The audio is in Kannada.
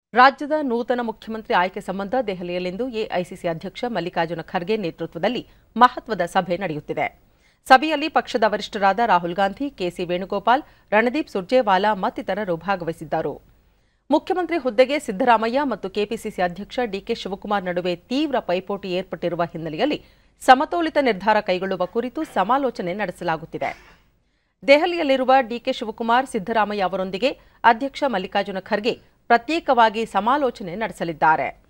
ರಾಜ್ಯದ ನೂತನ ಮುಖ್ಯಮಂತ್ರಿ ಆಯ್ಕೆ ಸಂಬಂಧ ದೆಹಲಿಯಲ್ಲಿಂದು ಎಐಸಿಸಿ ಅಧ್ಯಕ್ಷ ಮಲ್ಲಿಕಾರ್ಜುನ ಖರ್ಗೆ ನೇತೃತ್ವದಲ್ಲಿ ಮಹತ್ವದ ಸಭೆ ನಡೆಯುತ್ತಿದೆ ಸಭೆಯಲ್ಲಿ ಪಕ್ಷದ ವರಿಷ್ಠರಾದ ರಾಹುಲ್ ಗಾಂಧಿ ಕೆಸಿ ವೇಣುಗೋಪಾಲ್ ರಣದೀಪ್ ಸುರ್ಜೇವಾಲಾ ಮತ್ತಿತರರು ಭಾಗವಹಿಸಿದ್ದರು ಮುಖ್ಯಮಂತ್ರಿ ಹುದ್ದೆಗೆ ಸಿದ್ದರಾಮಯ್ಯ ಮತ್ತು ಕೆಪಿಸಿಸಿ ಅಧ್ಯಕ್ಷ ಡಿಕೆ ಶಿವಕುಮಾರ್ ನಡುವೆ ತೀವ್ರ ಪೈಪೋಟಿ ಏರ್ಪಟ್ಟಿರುವ ಹಿನ್ನೆಲೆಯಲ್ಲಿ ಸಮತೋಲಿತ ನಿರ್ಧಾರ ಕೈಗೊಳ್ಳುವ ಕುರಿತು ಸಮಾಲೋಚನೆ ನಡೆಸಲಾಗುತ್ತಿದೆ ದೆಹಲಿಯಲ್ಲಿರುವ ಡಿಕೆ ಶಿವಕುಮಾರ್ ಸಿದ್ದರಾಮಯ್ಯ ಅವರೊಂದಿಗೆ ಅಧ್ಯಕ್ಷ ಮಲ್ಲಿಕಾರ್ಜುನ ಖರ್ಗೆ ಪ್ರತ್ಯೇಕವಾಗಿ ಸಮಾಲೋಚನೆ ನಡೆಸಲಿದ್ದಾರೆ